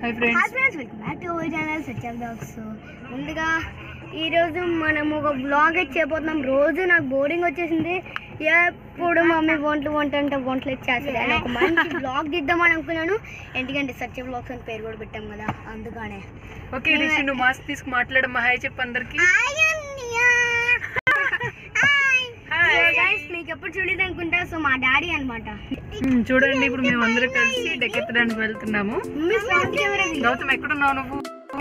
hi hi friends friends welcome back to our channel Satyam blogs ముందుగా ఈరోజు మనం ఒక బ్లాగ్ అయితే చేయబోతున్నాం రోజు నాకు బోరింగ్ వచ్చేసింది ఎప్పుడు మమ్మీ వంటలు వంట అంటే వంటలు ఇచ్చేస్తుంది అని ఒక మంచి బ్లాగ్ తీద్దామని అనుకున్నాను ఎందుకంటే సత్య బ్లాగ్స్ అని పేరు కూడా పెట్టాం కదా అందుకనే ఓకే రిషి నువ్వు మాస్క్ తీసుకు మాట్లాడమ్మా హాయ్ చెప్పు అందరికి గైస్ మీకు ఎప్పుడు చూడలేదు అనుకుంటా సో మా డాడీ అనమాట చూడండి ఇప్పుడు మేము అందరం కలిసి డెక్కెత్తడానికి వెళ్తున్నాము మమ్మీ ఫ్రంట్ కెమెరా గౌతమ్ ఎక్కడున్నావు నువ్వు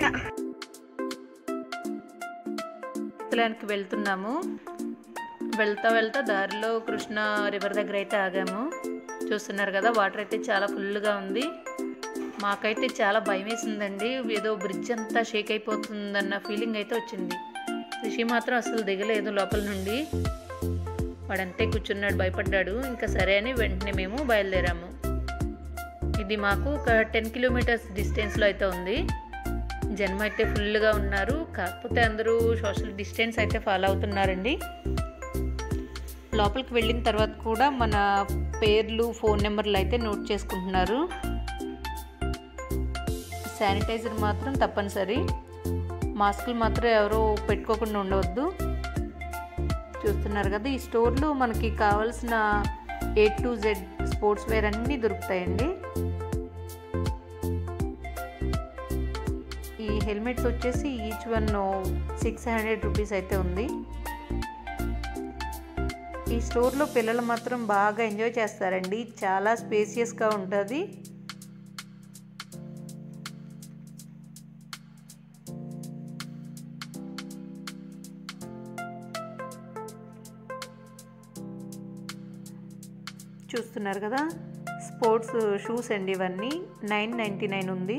ఎత్తడానికి వెళ్తున్నాము వెళ్తా వెళ్తా దారిలో కృష్ణ రివర్ దగ్గర అయితే ఆగాము చూస్తున్నారు కదా వాటర్ అయితే చాలా ఫుల్గా ఉంది మాకైతే చాలా భయం వేసిందండి ఏదో బ్రిడ్జ్ అంతా షేక్ అయిపోతుందన్న ఫీలింగ్ అయితే వచ్చింది రిషి మాత్రం అసలు దిగలేదు లోపల నుండి వాడంతే కూర్చున్నాడు భయపడ్డాడు ఇంకా సరే అని వెంటనే మేము బయలుదేరాము ఇది మాకు ఒక టెన్ కిలోమీటర్స్ డిస్టెన్స్లో అయితే ఉంది జనం అయితే ఫుల్గా ఉన్నారు కాకపోతే అందరూ సోషల్ డిస్టెన్స్ అయితే ఫాలో అవుతున్నారండి లోపలికి వెళ్ళిన తర్వాత కూడా మన పేర్లు ఫోన్ నెంబర్లు అయితే నోట్ చేసుకుంటున్నారు శానిటైజర్ మాత్రం తప్పనిసరి మాస్కులు మాత్రం ఎవరో పెట్టుకోకుండా ఉండవద్దు చూస్తున్నారు కదా ఈ స్టోర్లో మనకి కావాల్సిన A to Z sportswear అన్నీ దొరుకుతాయండి ఈ హెల్మెట్స్ వచ్చేసి each one six hundred rupees అయితే ఉంది ఈ స్టోర్లో పిల్లలు మాత్రం బాగా ఎంజాయ్ చేస్తారండి చాలా స్పేసియస్గా ఉంటుంది చూస్తున్నారు కదా స్పోర్ట్స్ షూస్ అండి ఇవన్నీ నైన్ నైంటీ నైన్ ఉంది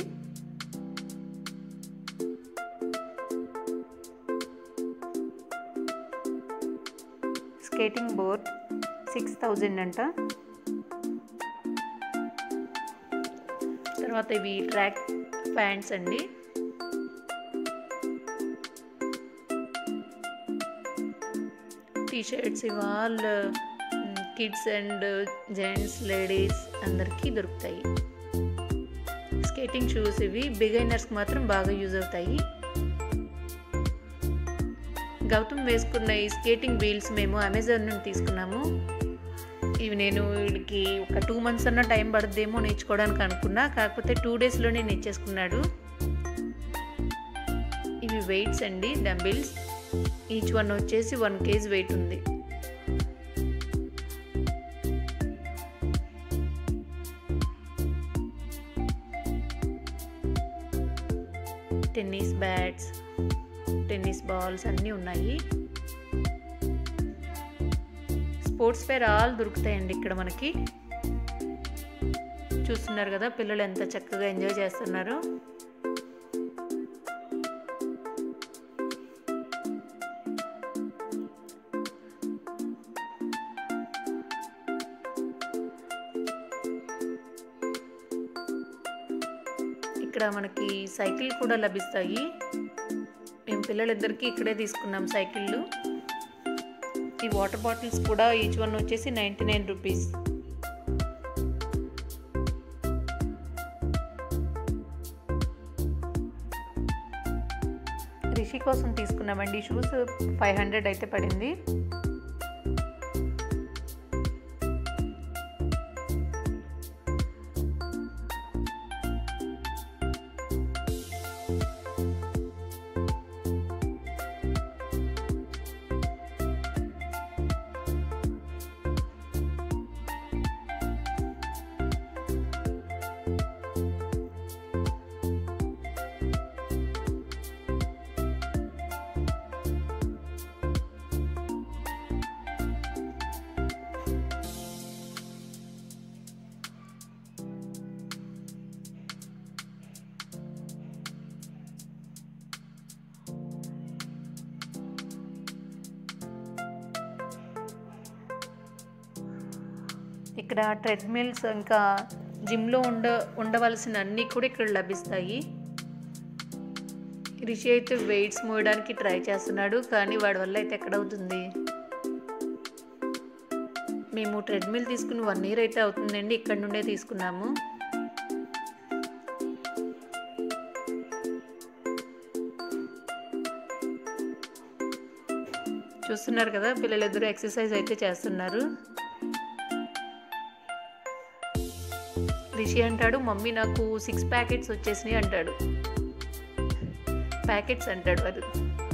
స్కేటింగ్ బోర్డ్ సిక్స్ థౌజండ్ అంట తర్వాత ఇవి ట్రాక్ ప్యాంట్స్ అండి టీ షర్ట్స్ ఇవాళ కిడ్స్ అండ్ జెంట్స్ లేడీస్ అందరికీ దొరుకుతాయి స్కేటింగ్ షూస్ ఇవి బిగైనర్స్కి మాత్రం బాగా యూజ్ అవుతాయి గౌతమ్ వేసుకున్న ఈ స్కేటింగ్ వీల్స్ మేము అమెజాన్ నుండి తీసుకున్నాము ఇవి నేను వీడికి ఒక టూ మంత్స్ అన్న టైం పడుద్దేమో నేర్చుకోవడానికి అనుకున్నా కాకపోతే టూ డేస్లోనే నేర్చేసుకున్నాడు ఇవి వెయిట్స్ అండి డంబిల్స్ ఈచ్ వన్ వచ్చేసి వన్ కేజీ వెయిట్ ఉంది టెన్నిస్ బ్యాట్స్ టెన్నిస్ బాల్స్ అన్నీ ఉన్నాయి స్పోర్ట్స్ వేర్ ఆల్ దొరుకుతాయండి ఇక్కడ మనకి చూస్తున్నారు కదా పిల్లలు ఎంత చక్కగా ఎంజాయ్ చేస్తున్నారు ఇక్కడ మనకి సైకిల్ కూడా లభిస్తాయి మేము పిల్లలిద్దరికీ ఇక్కడే తీసుకున్నాం సైకిళ్ళు ఈ వాటర్ బాటిల్స్ కూడా ఈచ్ వన్ వచ్చేసి నైంటీ నైన్ రూపీస్ రిషి కోసం తీసుకున్నామండి షూస్ ఫైవ్ హండ్రెడ్ అయితే పడింది ఇక్కడ ట్రెడ్మిల్స్ ఇంకా జిమ్లో ఉండ ఉండవలసిన అన్నీ కూడా ఇక్కడ లభిస్తాయి రిషి అయితే వెయిట్స్ మోయడానికి ట్రై చేస్తున్నాడు కానీ వాడి వల్ల అయితే ఎక్కడవుతుంది మేము ట్రెడ్మిల్ తీసుకుని వన్ ఇయర్ అయితే అవుతుందండి ఇక్కడ నుండే తీసుకున్నాము చూస్తున్నారు కదా పిల్లలిద్దరూ ఎక్సర్సైజ్ అయితే చేస్తున్నారు రిషి అంటాడు మమ్మీ నాకు సిక్స్ ప్యాకెట్స్ వచ్చేసినాయి అంటాడు ప్యాకెట్స్ అంటాడు వాడు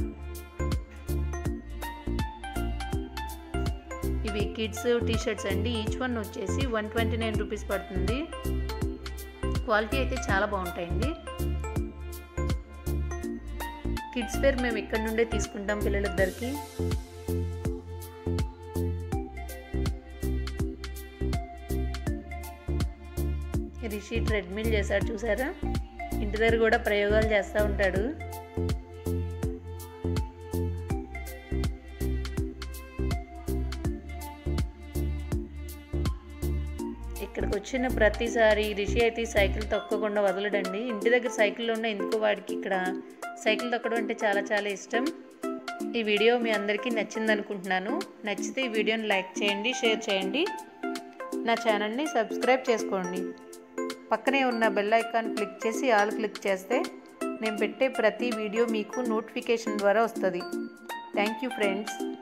ఇవి కిడ్స్ టీ షర్ట్స్ అండి ఈచ్ వన్ వచ్చేసి వన్ ట్వంటీ నైన్ రూపీస్ పడుతుంది క్వాలిటీ అయితే చాలా బాగుంటాయండి కిడ్స్ వేర్ మేము ఇక్కడ నుండే తీసుకుంటాం పిల్లలిద్దరికి రిషి ట్రెడ్మిల్ చేశాడు చూసారా ఇంటి దగ్గర కూడా ప్రయోగాలు చేస్తూ ఉంటాడు ఇక్కడికి వచ్చిన ప్రతిసారి రిషి అయితే ఈ సైకిల్ తొక్కకుండా వదలడండి ఇంటి దగ్గర సైకిల్ ఉన్న ఎందుకో వాడికి ఇక్కడ సైకిల్ తొక్కడం అంటే చాలా చాలా ఇష్టం ఈ వీడియో మీ అందరికీ నచ్చింది అనుకుంటున్నాను నచ్చితే ఈ వీడియోని లైక్ చేయండి షేర్ చేయండి నా ఛానల్ని సబ్స్క్రైబ్ చేసుకోండి పక్కనే ఉన్న బెల్ ఐకాన్ క్లిక్ చేసి ఆల్ క్లిక్ చేస్తే నేను పెట్టే ప్రతి వీడియో మీకు నోటిఫికేషన్ ద్వారా వస్తుంది థ్యాంక్ యూ ఫ్రెండ్స్